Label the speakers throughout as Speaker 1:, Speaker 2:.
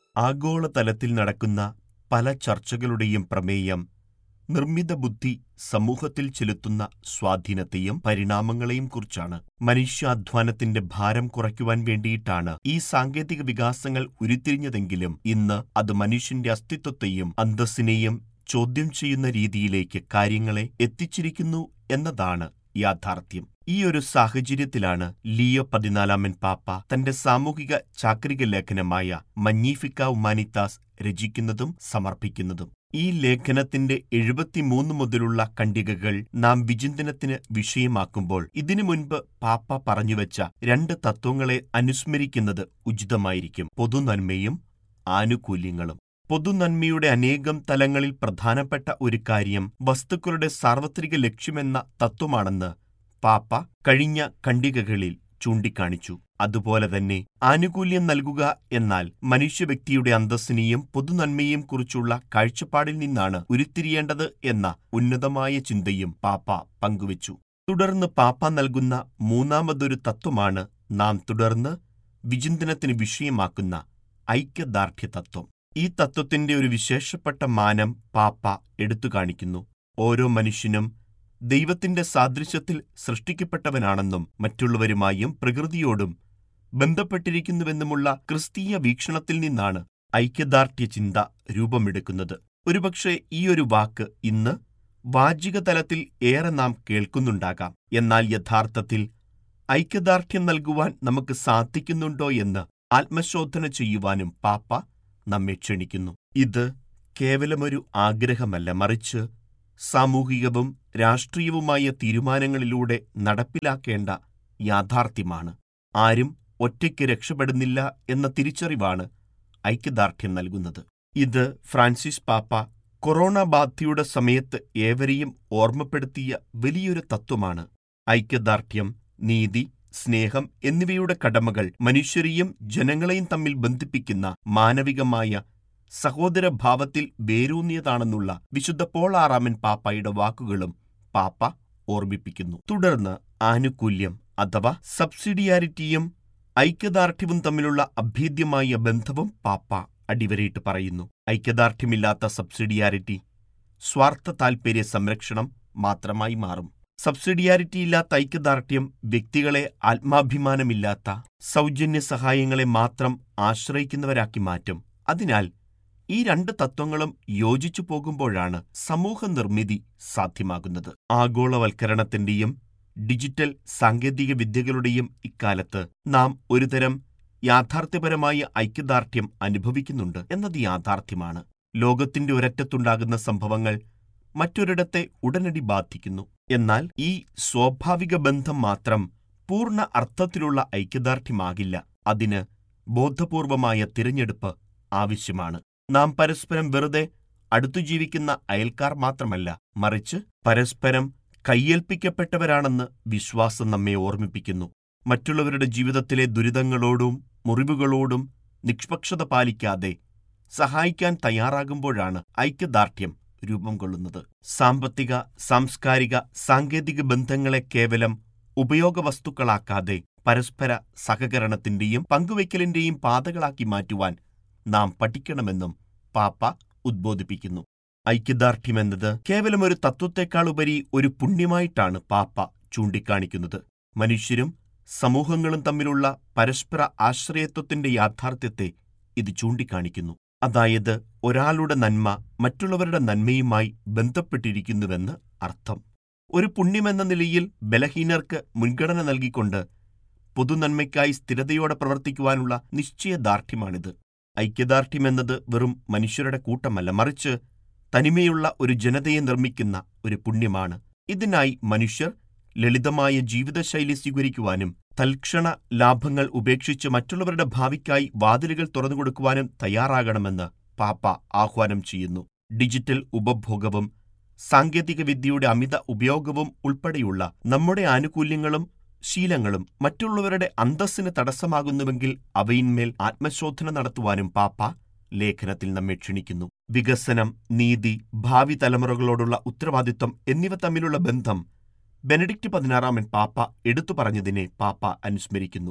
Speaker 1: ആഗോളതലത്തിൽ നടക്കുന്ന പല ചർച്ചകളുടെയും പ്രമേയം നിർമ്മിത ബുദ്ധി സമൂഹത്തിൽ ചെലുത്തുന്ന സ്വാധീനത്തെയും പരിണാമങ്ങളെയും കുറിച്ചാണ് മനുഷ്യാധ്വാനത്തിന്റെ ഭാരം കുറയ്ക്കുവാൻ വേണ്ടിയിട്ടാണ് ഈ സാങ്കേതിക വികാസങ്ങൾ ഉരുത്തിരിഞ്ഞതെങ്കിലും ഇന്ന് അത് മനുഷ്യന്റെ അസ്തിത്വത്തെയും അന്തസ്സിനെയും ചോദ്യം ചെയ്യുന്ന രീതിയിലേക്ക് കാര്യങ്ങളെ എത്തിച്ചിരിക്കുന്നു എന്നതാണ് യാഥാർത്ഥ്യം ഈ ഒരു സാഹചര്യത്തിലാണ് ലിയോ പതിനാലാമൻ പാപ്പ തന്റെ സാമൂഹിക ചാക്രിക ലേഖനമായ മഞ്ഞീഫിക്ക ഉമാനിത്താസ് രചിക്കുന്നതും സമർപ്പിക്കുന്നതും ഈ ലേഖനത്തിന്റെ എഴുപത്തിമൂന്ന് മുതലുള്ള ഖണ്ഡികകൾ നാം വിചിന്തനത്തിന് വിഷയമാക്കുമ്പോൾ ഇതിനു മുൻപ് പാപ്പ പറഞ്ഞുവെച്ച രണ്ട് തത്വങ്ങളെ അനുസ്മരിക്കുന്നത് ഉചിതമായിരിക്കും പൊതുനന്മയും ആനുകൂല്യങ്ങളും പൊതുനന്മയുടെ അനേകം തലങ്ങളിൽ പ്രധാനപ്പെട്ട ഒരു കാര്യം വസ്തുക്കളുടെ സാർവത്രിക ലക്ഷ്യമെന്ന തത്വമാണെന്ന് പാപ്പ കഴിഞ്ഞ ഖണ്ഡികകളിൽ ചൂണ്ടിക്കാണിച്ചു അതുപോലെ തന്നെ ആനുകൂല്യം നൽകുക എന്നാൽ മനുഷ്യവ്യക്തിയുടെ അന്തസ്സിനെയും പൊതുനന്മയെയും കുറിച്ചുള്ള കാഴ്ചപ്പാടിൽ നിന്നാണ് ഉരുത്തിരിയേണ്ടത് എന്ന ഉന്നതമായ ചിന്തയും പാപ്പ പങ്കുവച്ചു തുടർന്ന് പാപ്പ നൽകുന്ന മൂന്നാമതൊരു തത്വമാണ് നാം തുടർന്ന് വിചിന്തനത്തിന് വിഷയമാക്കുന്ന ഐക്യദാർഢ്യ തത്വം ഈ തത്വത്തിന്റെ ഒരു വിശേഷപ്പെട്ട മാനം പാപ്പ എടുത്തു കാണിക്കുന്നു ഓരോ മനുഷ്യനും ദൈവത്തിന്റെ സാദൃശ്യത്തിൽ സൃഷ്ടിക്കപ്പെട്ടവനാണെന്നും മറ്റുള്ളവരുമായും പ്രകൃതിയോടും ബന്ധപ്പെട്ടിരിക്കുന്നുവെന്നുമുള്ള ക്രിസ്തീയ വീക്ഷണത്തിൽ നിന്നാണ് ഐക്യദാർഢ്യ ചിന്ത രൂപമെടുക്കുന്നത് ഒരുപക്ഷെ ഈ ഒരു വാക്ക് ഇന്ന് വാചിക തലത്തിൽ ഏറെ നാം കേൾക്കുന്നുണ്ടാകാം എന്നാൽ യഥാർത്ഥത്തിൽ ഐക്യദാർഢ്യം നൽകുവാൻ നമുക്ക് സാധിക്കുന്നുണ്ടോ എന്ന് ആത്മശോധന ചെയ്യുവാനും പാപ്പ നമ്മെ ക്ഷണിക്കുന്നു ഇത് കേവലമൊരു ആഗ്രഹമല്ല മറിച്ച് സാമൂഹികവും രാഷ്ട്രീയവുമായ തീരുമാനങ്ങളിലൂടെ നടപ്പിലാക്കേണ്ട യാഥാർത്ഥ്യമാണ് ആരും ഒറ്റയ്ക്ക് രക്ഷപ്പെടുന്നില്ല എന്ന തിരിച്ചറിവാണ് ഐക്യദാർഢ്യം നൽകുന്നത് ഇത് ഫ്രാൻസിസ് പാപ്പ കൊറോണ ബാധയുടെ സമയത്ത് ഏവരെയും ഓർമ്മപ്പെടുത്തിയ വലിയൊരു തത്വമാണ് ഐക്യദാർഢ്യം നീതി സ്നേഹം എന്നിവയുടെ കടമകൾ മനുഷ്യരെയും ജനങ്ങളെയും തമ്മിൽ ബന്ധിപ്പിക്കുന്ന മാനവികമായ സഹോദരഭാവത്തിൽ വേരൂന്നിയതാണെന്നുള്ള വിശുദ്ധ പോൾ ആറാമൻ പാപ്പായുടെ വാക്കുകളും പാപ്പ ഓർമ്മിപ്പിക്കുന്നു തുടർന്ന് ആനുകൂല്യം അഥവാ സബ്സിഡിയാരിറ്റിയും ഐക്യദാർഢ്യവും തമ്മിലുള്ള അഭേദ്യമായ ബന്ധവും പാപ്പ അടിവരയിട്ട് പറയുന്നു ഐക്യദാർഢ്യമില്ലാത്ത സബ്സിഡിയാരിറ്റി സ്വാർത്ഥ താൽപര്യ സംരക്ഷണം മാത്രമായി മാറും സബ്സിഡിയാരിറ്റിയില്ലാത്ത ഐക്യദാർഢ്യം വ്യക്തികളെ ആത്മാഭിമാനമില്ലാത്ത സൗജന്യ സഹായങ്ങളെ മാത്രം ആശ്രയിക്കുന്നവരാക്കി മാറ്റും അതിനാൽ ഈ രണ്ട് തത്വങ്ങളും യോജിച്ചു പോകുമ്പോഴാണ് സമൂഹ നിർമ്മിതി സാധ്യമാകുന്നത് ആഗോളവൽക്കരണത്തിന്റെയും ഡിജിറ്റൽ സാങ്കേതിക വിദ്യകളുടെയും ഇക്കാലത്ത് നാം ഒരുതരം യാഥാർത്ഥ്യപരമായ ഐക്യദാർഢ്യം അനുഭവിക്കുന്നുണ്ട് എന്നത് യാഥാർത്ഥ്യമാണ് ലോകത്തിന്റെ ഒരറ്റത്തുണ്ടാകുന്ന സംഭവങ്ങൾ മറ്റൊരിടത്തെ ഉടനടി ബാധിക്കുന്നു എന്നാൽ ഈ സ്വാഭാവിക ബന്ധം മാത്രം പൂർണ്ണ അർത്ഥത്തിലുള്ള ഐക്യദാർഢ്യമാകില്ല അതിന് ബോധപൂർവമായ തിരഞ്ഞെടുപ്പ് ആവശ്യമാണ് നാം പരസ്പരം വെറുതെ അടുത്തു ജീവിക്കുന്ന അയൽക്കാർ മാത്രമല്ല മറിച്ച് പരസ്പരം കയ്യേൽപ്പിക്കപ്പെട്ടവരാണെന്ന് വിശ്വാസം നമ്മെ ഓർമ്മിപ്പിക്കുന്നു മറ്റുള്ളവരുടെ ജീവിതത്തിലെ ദുരിതങ്ങളോടും മുറിവുകളോടും നിഷ്പക്ഷത പാലിക്കാതെ സഹായിക്കാൻ തയ്യാറാകുമ്പോഴാണ് ഐക്യദാർഢ്യം രൂപം കൊള്ളുന്നത് സാമ്പത്തിക സാംസ്കാരിക സാങ്കേതിക ബന്ധങ്ങളെ കേവലം ഉപയോഗവസ്തുക്കളാക്കാതെ പരസ്പര സഹകരണത്തിന്റെയും പങ്കുവയ്ക്കലിന്റെയും പാതകളാക്കി മാറ്റുവാൻ നാം പഠിക്കണമെന്നും പാപ്പ ഉദ്ബോധിപ്പിക്കുന്നു ഐക്യദാർഢ്യമെന്നത് കേവലം ഒരു തത്വത്തെക്കാൾ ഉപരി ഒരു പുണ്യമായിട്ടാണ് പാപ്പ ചൂണ്ടിക്കാണിക്കുന്നത് മനുഷ്യരും സമൂഹങ്ങളും തമ്മിലുള്ള പരസ്പര ആശ്രയത്വത്തിന്റെ യാഥാർത്ഥ്യത്തെ ഇത് ചൂണ്ടിക്കാണിക്കുന്നു അതായത് ഒരാളുടെ നന്മ മറ്റുള്ളവരുടെ നന്മയുമായി ബന്ധപ്പെട്ടിരിക്കുന്നുവെന്ന് അർത്ഥം ഒരു പുണ്യമെന്ന നിലയിൽ ബലഹീനർക്ക് മുൻഗണന നൽകിക്കൊണ്ട് പൊതുനന്മയ്ക്കായി സ്ഥിരതയോടെ പ്രവർത്തിക്കുവാനുള്ള നിശ്ചയദാർഢ്യമാണിത് ഐക്യദാർഢ്യമെന്നത് വെറും മനുഷ്യരുടെ കൂട്ടമല്ല മറിച്ച് തനിമയുള്ള ഒരു ജനതയെ നിർമ്മിക്കുന്ന ഒരു പുണ്യമാണ് ഇതിനായി മനുഷ്യർ ലളിതമായ ജീവിതശൈലി സ്വീകരിക്കുവാനും തൽക്ഷണ ലാഭങ്ങൾ ഉപേക്ഷിച്ച് മറ്റുള്ളവരുടെ ഭാവിക്കായി വാതിലുകൾ തുറന്നുകൊടുക്കുവാനും തയ്യാറാകണമെന്ന് പാപ്പ ആഹ്വാനം ചെയ്യുന്നു ഡിജിറ്റൽ ഉപഭോഗവും സാങ്കേതികവിദ്യയുടെ അമിത ഉപയോഗവും ഉൾപ്പെടെയുള്ള നമ്മുടെ ആനുകൂല്യങ്ങളും ശീലങ്ങളും മറ്റുള്ളവരുടെ അന്തസ്സിന് തടസ്സമാകുന്നുവെങ്കിൽ അവയിന്മേൽ ആത്മശോധന നടത്തുവാനും പാപ്പ ലേഖനത്തിൽ നമ്മെ ക്ഷണിക്കുന്നു വികസനം നീതി ഭാവി തലമുറകളോടുള്ള ഉത്തരവാദിത്വം എന്നിവ തമ്മിലുള്ള ബന്ധം ബെനഡിക്റ്റ് പതിനാറാമൻ പാപ്പ എടുത്തു പറഞ്ഞതിനെ പാപ്പ അനുസ്മരിക്കുന്നു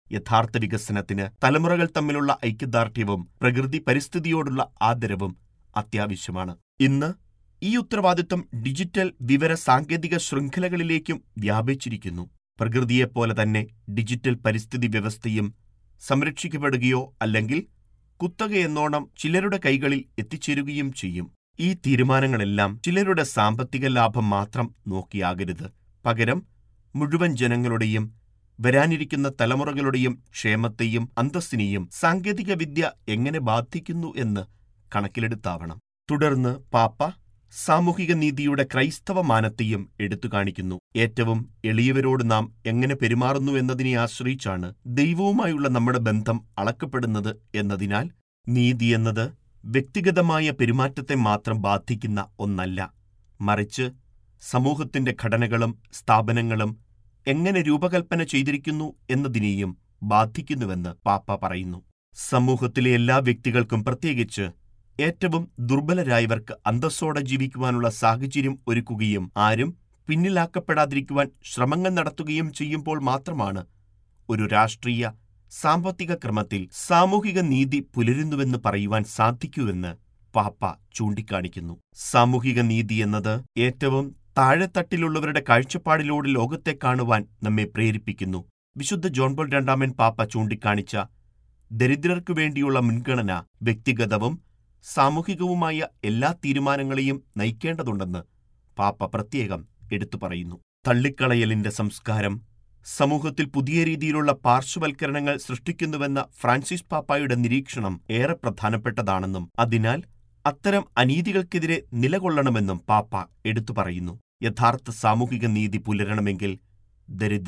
Speaker 1: യഥാർത്ഥ വികസനത്തിന് തലമുറകൾ തമ്മിലുള്ള ഐക്യദാർഢ്യവും പ്രകൃതി പരിസ്ഥിതിയോടുള്ള ആദരവും അത്യാവശ്യമാണ് ഇന്ന് ഈ ഉത്തരവാദിത്വം ഡിജിറ്റൽ വിവര സാങ്കേതിക ശൃംഖലകളിലേക്കും വ്യാപിച്ചിരിക്കുന്നു പ്രകൃതിയെപ്പോലെ തന്നെ ഡിജിറ്റൽ പരിസ്ഥിതി വ്യവസ്ഥയും സംരക്ഷിക്കപ്പെടുകയോ അല്ലെങ്കിൽ കുത്തകയെന്നോണം ചിലരുടെ കൈകളിൽ എത്തിച്ചേരുകയും ചെയ്യും ഈ തീരുമാനങ്ങളെല്ലാം ചിലരുടെ സാമ്പത്തിക ലാഭം മാത്രം നോക്കിയാകരുത് പകരം മുഴുവൻ ജനങ്ങളുടെയും വരാനിരിക്കുന്ന തലമുറകളുടെയും ക്ഷേമത്തെയും അന്തസ്സിനെയും സാങ്കേതികവിദ്യ എങ്ങനെ ബാധിക്കുന്നു എന്ന് കണക്കിലെടുത്താവണം തുടർന്ന് പാപ്പ സാമൂഹിക നീതിയുടെ ക്രൈസ്തവ മാനത്തെയും എടുത്തു കാണിക്കുന്നു ഏറ്റവും എളിയവരോട് നാം എങ്ങനെ പെരുമാറുന്നു എന്നതിനെ ആശ്രയിച്ചാണ് ദൈവവുമായുള്ള നമ്മുടെ ബന്ധം അളക്കപ്പെടുന്നത് എന്നതിനാൽ നീതി എന്നത് വ്യക്തിഗതമായ പെരുമാറ്റത്തെ മാത്രം ബാധിക്കുന്ന ഒന്നല്ല മറിച്ച് സമൂഹത്തിന്റെ ഘടനകളും സ്ഥാപനങ്ങളും എങ്ങനെ രൂപകൽപ്പന ചെയ്തിരിക്കുന്നു എന്നതിനെയും ബാധിക്കുന്നുവെന്ന് പാപ്പ പറയുന്നു സമൂഹത്തിലെ എല്ലാ വ്യക്തികൾക്കും പ്രത്യേകിച്ച് ഏറ്റവും ദുർബലരായവർക്ക് അന്തസ്സോടെ ജീവിക്കുവാനുള്ള സാഹചര്യം ഒരുക്കുകയും ആരും പിന്നിലാക്കപ്പെടാതിരിക്കുവാൻ ശ്രമങ്ങൾ നടത്തുകയും ചെയ്യുമ്പോൾ മാത്രമാണ് ഒരു രാഷ്ട്രീയ സാമ്പത്തിക ക്രമത്തിൽ സാമൂഹിക നീതി പുലരുന്നുവെന്ന് പറയുവാൻ സാധിക്കൂവെന്ന് പാപ്പ ചൂണ്ടിക്കാണിക്കുന്നു സാമൂഹിക നീതി എന്നത് ഏറ്റവും താഴെത്തട്ടിലുള്ളവരുടെ കാഴ്ചപ്പാടിലൂടെ ലോകത്തെ കാണുവാൻ നമ്മെ പ്രേരിപ്പിക്കുന്നു വിശുദ്ധ ജോൺ പോൾ രണ്ടാമൻ പാപ്പ ചൂണ്ടിക്കാണിച്ച ദരിദ്രർക്കു വേണ്ടിയുള്ള മുൻഗണന വ്യക്തിഗതവും സാമൂഹികവുമായ എല്ലാ തീരുമാനങ്ങളെയും നയിക്കേണ്ടതുണ്ടെന്ന് പാപ്പ പ്രത്യേകം എടുത്തു പറയുന്നു തള്ളിക്കളയലിന്റെ സംസ്കാരം സമൂഹത്തിൽ പുതിയ രീതിയിലുള്ള പാർശ്വവൽക്കരണങ്ങൾ സൃഷ്ടിക്കുന്നുവെന്ന ഫ്രാൻസിസ് പാപ്പായുടെ നിരീക്ഷണം ഏറെ പ്രധാനപ്പെട്ടതാണെന്നും അതിനാൽ അത്തരം അനീതികൾക്കെതിരെ നിലകൊള്ളണമെന്നും പാപ്പ എടുത്തു പറയുന്നു യഥാർത്ഥ സാമൂഹിക നീതി പുലരണമെങ്കിൽ ദരിദ്ര